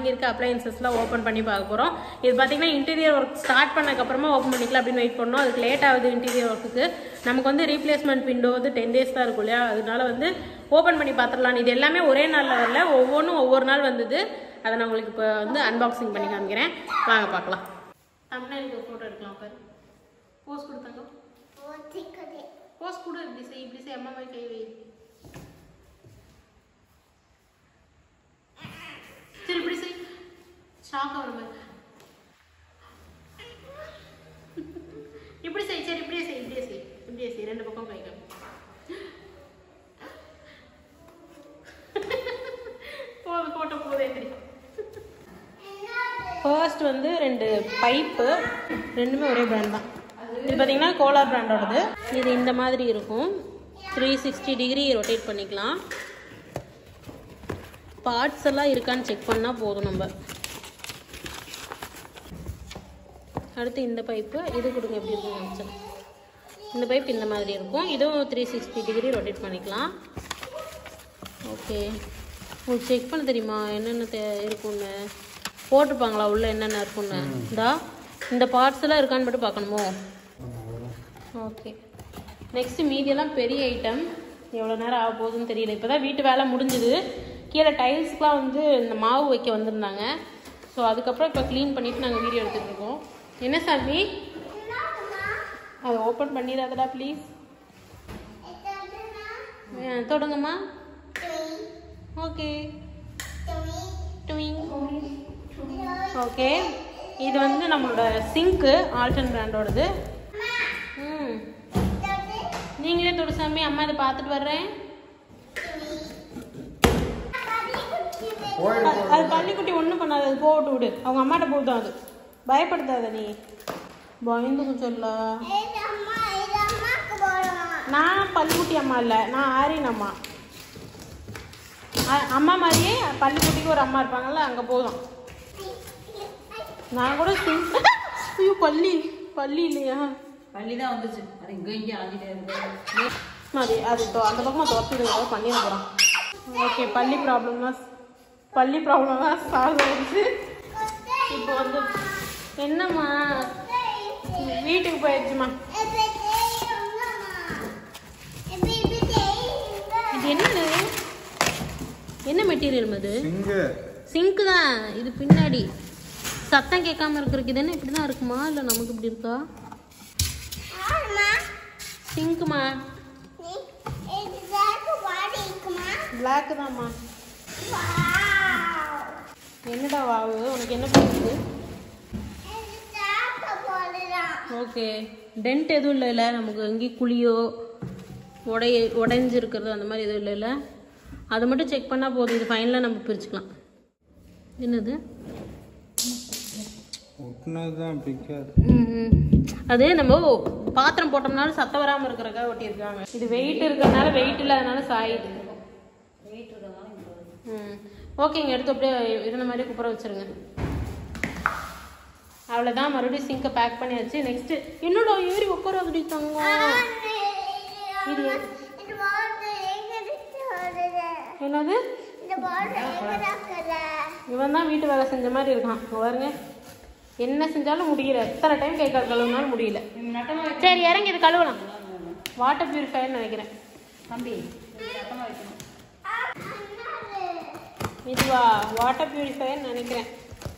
இங்கே இருக்க அப்ளையன்சஸ்லாம் ஓப்பன் பண்ணி பார்க்க போகிறோம் இது பார்த்தீங்கன்னா இன்டீரியர் ஒர்க் ஸ்டார்ட் பண்ணக்கப்புறமா ஓப்பன் பண்ணிக்கலாம் அப்படின்னு வெயிட் பண்ணோம் அதுக்கு லேட் ஆகுது இன்டீரியர் ஒர்க்குக்கு நமக்கு வந்து ரீப்ளேஸ்மெண்ட் விண்டோ வந்து டென் டேஸ் தான் இருக்கும் இல்லையா அதனால வந்து ஓப்பன் பண்ணி பார்த்துடலாம் இது எல்லாமே ஒரே நாளில் வரல ஒவ்வொன்றும் ஒவ்வொரு நாள் வந்தது அதை நான் உங்களுக்கு இப்போ வந்து அன்பாக்சிங் பண்ணி காமிக்கிறேன் வாங்க பார்க்கலாம் தமிழ்நாடு ஃபோட்டோ எடுக்கலாம் பாரு போஸ் கொடுத்தாங்க போஸ் கொடு இப்படி செய் இப்படி செய் அம்மா மாதிரி கை வை சரி இப்படி செய் ஷாக் ஆகிற மாதிரி இப்படி செய் சரி இப்படியே செய் இப்படியே செய் இப்படியே செய் ரெண்டு பக்கம் கை காமி போது போட்டோ போதே தெரியும் ஃபர்ஸ்ட் வந்து ரெண்டு பைப்பு ரெண்டுமே ஒரே பிராண்ட் தான் இது பார்த்தீங்கன்னா கோலார் பிராண்டோடது இது இந்த மாதிரி இருக்கும் த்ரீ சிக்ஸ்டி டிகிரி ரொட்டேட் பண்ணிக்கலாம் பார்ட்ஸ் எல்லாம் இருக்கான்னு செக் பண்ணால் போதும் நம்ம அடுத்து இந்த பைப்பு இது கொடுங்க எப்படி இருக்குன்னு நினச்சேன் இந்த பைப் இந்த மாதிரி இருக்கும் இதுவும் த்ரீ சிக்ஸ்டி டிகிரி ரொட்டேட் பண்ணிக்கலாம் ஓகே உங்களுக்கு செக் பண்ண தெரியுமா என்னென்ன தே இருக்குன்னு போட்டிருப்பாங்களா உள்ள என்னென்ன இருக்குன்னு இந்தா இந்த பார்ட்ஸ் எல்லாம் இருக்கான்னு மட்டும் பார்க்கணுமோ ஓகே நெக்ஸ்ட் மீதியெல்லாம் பெரிய ஐட்டம் எவ்வளோ நேரம் ஆக போகுதுன்னு தெரியல இப்போ தான் வீட்டு வேலை முடிஞ்சுது கீழே டைல்ஸ்க்குலாம் வந்து இந்த மாவு வைக்க வந்திருந்தாங்க ஸோ அதுக்கப்புறம் இப்போ க்ளீன் பண்ணிவிட்டு நாங்கள் வீடியோ எடுத்துகிட்டு இருக்கோம் என்ன சாமி அதை ஓப்பன் பண்ணிடாதடா ப்ளீஸ் தொடங்கம்மா ஓகே ட்விங் ஓகே இது வந்து நம்மளோட சிங்க்கு ஆல்டன் பிராண்டோடது ம் நீங்களே தொடு சாமி அம்மா இதை பார்த்துட்டு வர்றேன் அது- அது பள்ளிக்குட்டி ஒன்றும் பண்ணாது அது போட்டு விடு அவங்க அம்மாட்ட போதும் அது பயப்படுத்தாத நீ பயந்துக்கும் சொல்ல நான் பள்ளிக்குட்டி அம்மா இல்லை நான் ஆரியன் அம்மா அ- அம்மா மாதிரியே பள்ளிக்குட்டிக்கு ஒரு அம்மா இருப்பாங்கல்ல அங்கே போதும் நான் கூட சிம்- ஐயோ பள்ளி பள்ளி இல்லையா பள்ளி தான் வந்துச்சு அது இங்கே இங்கே அலைஞ்சிட்டே இருக்கு அது அது தொ- அந்த பக்கமாக துரத்திடுங்க பண்ணிட போகிறோம் ஓகே பள்ளி ப்ராப்ளம்லாம் பள்ளி ப்ராப்ளம்லாம் சால்வ் ஆயிடுச்சு இப்போ வந்து என்னம்மா வீட்டுக்கு போயிடுச்சுமா இது என்னது என்ன மெட்டீரியல் அது சிங்கு சிங்க் தான் இது பின்னாடி சத்தம் கேட்காம இருக்கிறதுக்கு இது என்ன இப்படி தான் இருக்குமா இல்லை நமக்கு இப்படி இருக்கா சிங்க்குமா பிளாக் தான்மா என்னடா வாவு உனக்கு என்ன பிடிக்குது ஓகே டென்ட் எதுவும் இல்லைல்ல நமக்கு எங்கேயும் குழியோ உடைய உடைஞ்சு இருக்கிறது அந்த மாதிரி எதுவும் இல்லைல்ல அதை மட்டும் செக் பண்ணால் போதும் இது ஃபைனலாக நம்ம பிரிச்சுக்கலாம் என்னது ஒட்டினது தான் பிடிக்காது ம்ம். அது நம்ம பாத்திரம் போட்டோம்னாலும் சத்தம் வராமல் இருக்கிறக்காக ஒட்டியிருக்காங்க இது வெயிட் இருக்கிறதுனால வெயிட் இல்லாதனால சாயுது ம் ஓகேங்க எடுத்து அப்படியே இருந்த மாதிரி குப்புற வச்சிருங்க அவ்வளோதான் மறுபடியும் சிங்கை பேக் பண்ணியாச்சு நெக்ஸ்ட்டு என்னோட ஏறி உட்கார அப்படி தங்கம் இது என்னது இவன் தான் வீட்டு வேலை செஞ்ச மாதிரி இருக்கான் இங்க பாருங்க என்ன செஞ்சாலும் முடியல எத்தனை டைம் கை கால் கழுவுனாலும் முடியல சரி இறங்கி இது கழுவலாம் வாட்டர் பியூரிஃபையர்னு நினைக்கிறேன் தம்பி இது நட்டமாக வைக்கணும் இதுவா வாட்டர் பியூரிஃபையர்னு நினைக்கிறேன்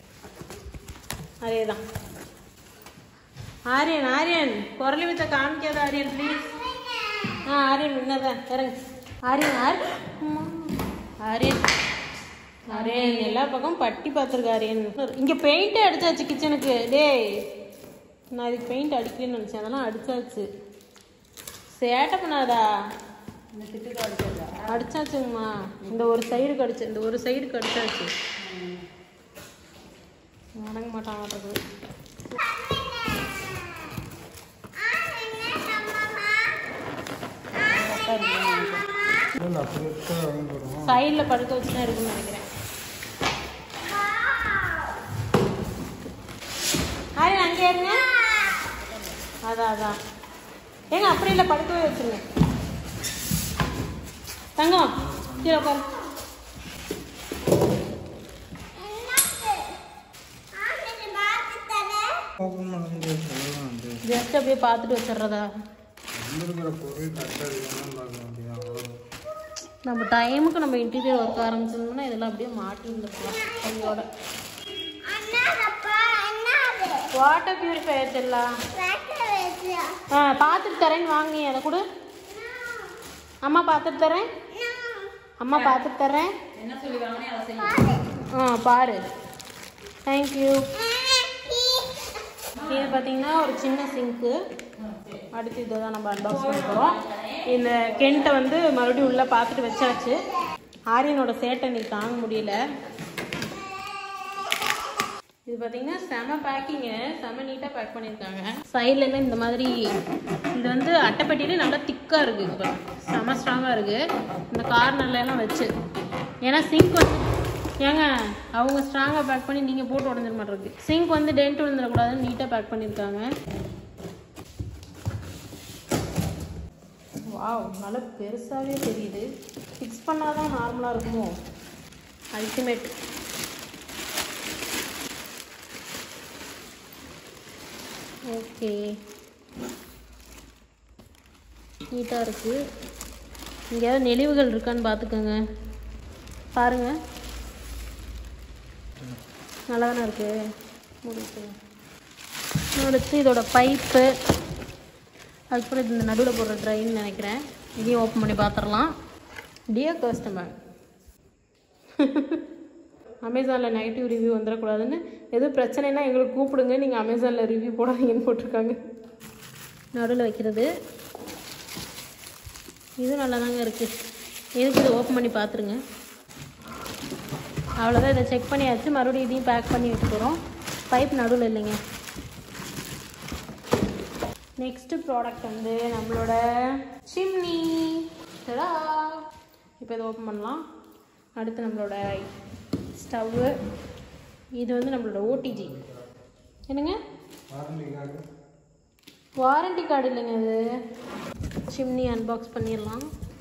அதே தான் ஆரியன் ஆரியன் குரலி வித்த காமிக்காத ஆரியன் ப்ளீஸ் ஆ ஆரியன் என்னதான் இறங்கு ஆரியன் ஆர் அம்மா. ஆரியன் ஆரியன் எல்லா பக்கம் பட்டி பார்த்துருக்க ஆரியன் இங்கே பெயிண்டே அடிச்சாச்சு கிச்சனுக்கு டேய் நான் இதுக்கு பெயிண்ட் அடிக்கலன்னு நினச்சேன் அதெல்லாம் அடிச்சாச்சு சேட்டை பண்ணாதா இந்த திட்டுக்கு அடிச்சிருக்கா அடிச்சாச்சுங்கம்மா இந்த ஒரு சைடுக்கு அடிச்சு இந்த ஒரு சைடுக்கு அடிச்சாச்சு அடங்க மாட்டான் மாட்டேங்குது இல்லை அப்படி இருக்கா வாங்கி போடுவோம் சைடில் படுக்க வச்சு தான் இருக்குன்னு நினைக்கிறேன் ஆரி அங்கே இருங்க அதான் அதான் ஏங்க அப்படி இல்லை படுக்கவே வச்சுருங்க தங்கம் கீழே உட்காரு ஓப்பன் பண்ண முடியாது சொல்லலாம் வந்து ஜஸ்ட் அப்படியே பார்த்துட்டு வச்சிடுறதா வந்திருக்கிற பொருள் கரெக்டாக இருக்குன்னு பார்க்க முடியும் அவ்வளோ நம்ம டைமுக்கு நம்ம இன்டீரியர் ஒர்க் ஆரம்பிச்சோம்னா இதெல்லாம் அப்படியே மாட்டி இருந்துருக்கலாம் கையோட வாட்டர் பியூரிஃபையர் எல்லாம் ஆ பார்த்துட்டு தரேன்னு வாங்கி அதை கொடு அம்மா பார்த்துட்டு தரேன் அம்மா பார்த்துட்டு தரேன் என்ன சொல்லி வாங்கினே அதை செய்யும் ஆ பாரு தேங்க்யூ இது பார்த்தீங்கன்னா ஒரு சின்ன சிங்க்கு அடுத்து இதை தான் நம்ம அன்பாக்ஸ் பண்ண போகிறோம் இந்த கெண்ட்டை வந்து மறுபடியும் உள்ளே பார்த்துட்டு வச்சாச்சு ஆரியனோட சேட்டை இன்னைக்கு தாங்க முடியல இது பார்த்தீங்கன்னா செம பேக்கிங்கு செம நீட்டாக பேக் பண்ணியிருக்காங்க சைட்லலாம் இந்த மாதிரி இது வந்து அட்டைப்பெட்டியில நல்லா திக்காக இருக்குது இப்போ செம ஸ்ட்ராங்காக இருக்குது இந்த கார்னர்ல எல்லாம் வச்சு ஏன்னா சிங்க் வந்து ஏங்க அவங்க ஸ்ட்ராங்காக பேக் பண்ணி நீங்கள் போட்டு உடஞ்சிட மாட்டிருக்கு சிங்க் வந்து டென்ட் விழுந்துடக்கூடாதுன்னு நீட்டாக பேக் பண்ணியிருக்காங்க வாவ் நல்லா பெருசாகவே தெரியுது ஃபிக்ஸ் பண்ணால் தான் நார்மலாக இருக்குமோ அல்டிமேட் ஓகே நீட்டாக இருக்குது எங்கேயாவது நெளிவுகள் இருக்கான்னு பார்த்துக்கோங்க பாருங்க நல்லா தானே இருக்கு முடிச்சு அடுத்து இதோட பைப்பு அதுக்கப்புறம் இது இந்த நடுவில் போடுற ட்ரைன்னு நினைக்கிறேன் இதையும் ஓப்பன் பண்ணி பார்த்துடலாம் டியர் கஸ்டமர் அமேசானில் நெகட்டிவ் ரிவ்யூ வந்துடக்கூடாதுன்னு எதுவும் பிரச்சனைனா எங்களுக்கு கூப்பிடுங்க நீங்கள் அமேசானில் ரிவ்யூ போடாதீங்கன்னு போட்டிருக்காங்க நடுவில் வைக்கிறது இது நல்லா தாங்க இருக்குது எதுக்கு இதை ஓப்பன் பண்ணி பார்த்துருங்க அவ்வளோதான் இதை செக் பண்ணியாச்சு மறுபடியும் இதையும் பேக் பண்ணி வைக்க போகிறோம் பைப் நடுவில் இல்லைங்க நெக்ஸ்ட் ப்ராடக்ட் வந்து நம்மளோட சிம்னி இப்போ இதை ஓப்பன் பண்ணலாம் அடுத்து நம்மளோட ஸ்டவ்வு இது வந்து நம்மளோட ஓடிஜி என்னங்க வாரண்டிக்காக வாரண்டி கார்டு இல்லைங்க அது சிம்னி அன்பாக்ஸ் பண்ணிடலாம்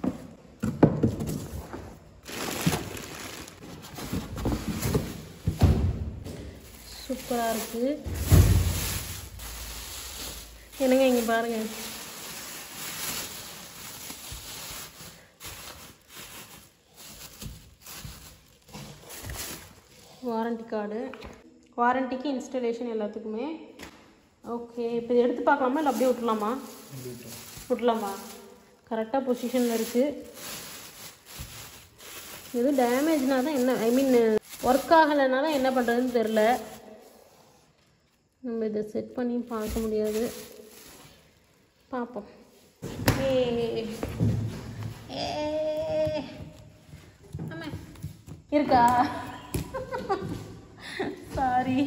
சூப்பராக இருக்குது என்னங்க இங்கே பாருங்க வாரண்டி கார்டு வாரண்டிக்கு இன்ஸ்டலேஷன் எல்லாத்துக்குமே ஓகே இப்போ இதை எடுத்து பார்க்கலாமா இல்லை அப்படியே விட்டுலாமா விட்டுலாமா கரெக்டாக பொசிஷனில் இருக்குது எதுவும் டேமேஜ்னா தான் என்ன ஐ மீன் ஒர்க் ஆகலைன்னா தான் என்ன பண்ணுறதுன்னு தெரில நம்ம இதை செட் பண்ணி பார்க்க முடியாது பார்ப்போம் ஏ ஏ ஆமா இருக்கா சாரி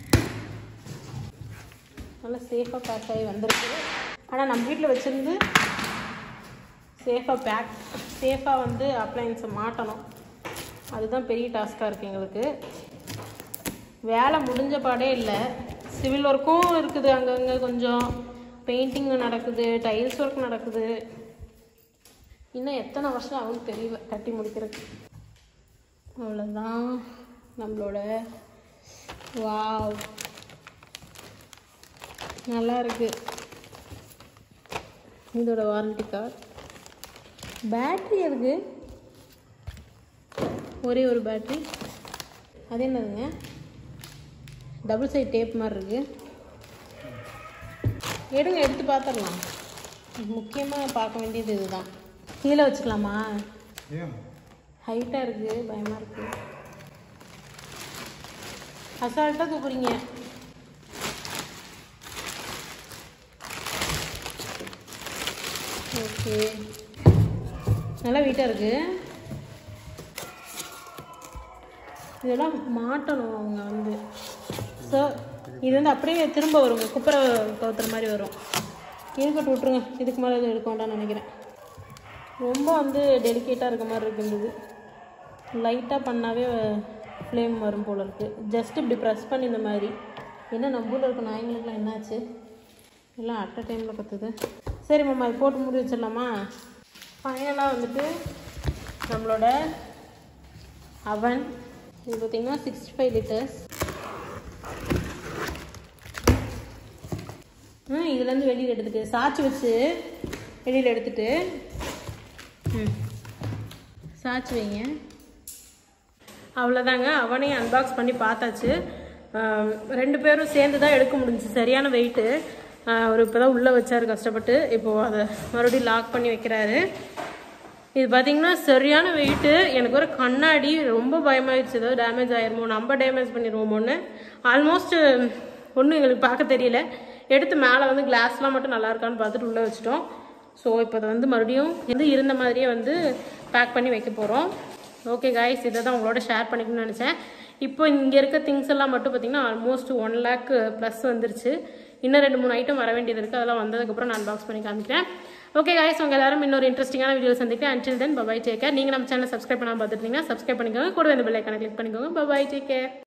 நல்லா சேஃபாக பேக் ஆகி வந்திருக்கு ஆனால் நம்ம வீட்டில் வச்சுருந்து சேஃபாக பேக் சேஃபாக வந்து அப்ளையன்ஸை மாட்டணும் அதுதான் பெரிய டாஸ்காக இருக்குது எங்களுக்கு வேலை முடிஞ்ச பாடே இல்லை சிவில் ஒர்க்கும் இருக்குது அங்கங்கே கொஞ்சம் பெயிண்டிங் நடக்குது டைல்ஸ் ஒர்க் நடக்குது இன்னும் எத்தனை வருஷம் ஆகும்னு தெரியல கட்டி முடிக்கிறதுக்கு அவ்வளோதான் நம்மளோட வாவ் நல்லா இருக்கு இதோட வாரண்டி கார்டு பேட்ரி எதுக்கு ஒரே ஒரு பேட்ரி அது என்னதுங்க டபுள் சைட் டேப் மாதிரி இருக்கு எடுங்க எடுத்து பார்த்துடலாம் முக்கியமாக பார்க்க வேண்டியது இதுதான் கீழே வச்சுக்கலாமா ஏன் ஹைட்டாக இருக்குது பயமாக இருக்குது அசால்ட்டாக தூக்குறீங்க ஓகே நல்லா வெயிட்டாக இருக்குது இதெல்லாம் மாட்டணும் அவங்க வந்து ஸோ இது வந்து அப்படியே திரும்ப வருங்க குப்பரை கவுத்துற மாதிரி வரும் இருக்கட்டும் விட்ருங்க இதுக்கு மேலே இது எடுக்க வேண்டாம்னு நினைக்கிறேன் ரொம்ப வந்து டெலிகேட்டாக இருக்க மாதிரி இருக்குது லைட்டாக பண்ணாவே ஃப்ளேம் வரும் போல இருக்குது ஜஸ்ட் இப்படி ப்ரெஸ் பண்ணி இந்த மாதிரி என்ன நம்ம ஊரில் இருக்க நாய்ங்களுக்குலாம் என்னாச்சு எல்லாம் அட் அ டைமில் கற்றுது சரி மாமா இது போட்டு மூடி வச்சிடலாமா ஃபைனலாக வந்துட்டு நம்மளோட அவன் இது பார்த்திங்கன்னா சிக்ஸ்டி ஃபைவ் லிட்டர்ஸ் ம் இதுலேருந்து வெளியில் எடுத்துட்டு சாச்சு வச்சு வெளியில் எடுத்துட்டு ம் சாச்சு வைங்க அவ்வளோதாங்க அவனையும் அன்பாக்ஸ் பண்ணி பார்த்தாச்சு ஆம், ரெண்டு பேரும் சேர்ந்து தான் எடுக்க முடிஞ்சுச்சு சரியான வெயிட்டு அவர் இப்போ தான் உள்ளே வச்சார் கஷ்டப்பட்டு இப்போது அதை மறுபடியும் லாக் பண்ணி வைக்கிறாரு இது பார்த்தீங்கன்னா சரியான வெயிட்டு எனக்கு ஒரு கண்ணாடி ரொம்ப பயமாயிடுச்சு ஏதாவது டேமேஜ் ஆயிருமோ நம்ம டேமேஜ் பண்ணிடுவோமோன்னு ஆல்மோஸ்ட் ஒன்றும் எங்களுக்கு பார்க்க தெரியல எடுத்து மேலே வந்து கிளாஸ்லாம் மட்டும் நல்லா இருக்கான்னு பார்த்துட்டு உள்ளே வச்சுட்டோம் ஸோ இப்போ அதை வந்து மறுபடியும் இது இருந்த மாதிரியே வந்து பேக் பண்ணி வைக்க போகிறோம் ஓகே காய்ஸ் இதை தான் உங்களோட ஷேர் பண்ணிக்கணும்னு நினச்சேன் இப்போ இங்கே இருக்க திங்ஸ் எல்லாம் மட்டும் பார்த்தீங்கன்னா ஆல்மோஸ்ட் ஒன் லேக் ப்ளஸ் வந்துருச்சு இன்னும் ரெண்டு மூணு ஐட்டம் வர வேண்டியது இருக்குது அதெல்லாம் வந்ததுக்கப்புறம் நான் பாக்ஸ் பண்ணி காமிக்கிறேன் ஓகே காய்ஸ் உங்கள் எல்லாரும் இன்னொரு இன்ட்ரெஸ்டிங்கான வீடியோ சந்திக்கிறேன் until then bye bye take care நீங்கள் நம்ம சேனல் சப்ஸ்கிரைப் பண்ணாமல் பார்த்துட்டீங்கன்னா சப்ஸ்கிரைப் பண்ணிக்கோங்க கூட இந்த பெல் ஐக்கானை கிளிக் பண்ணிக்கோங்க பபாய் டேக் கேர்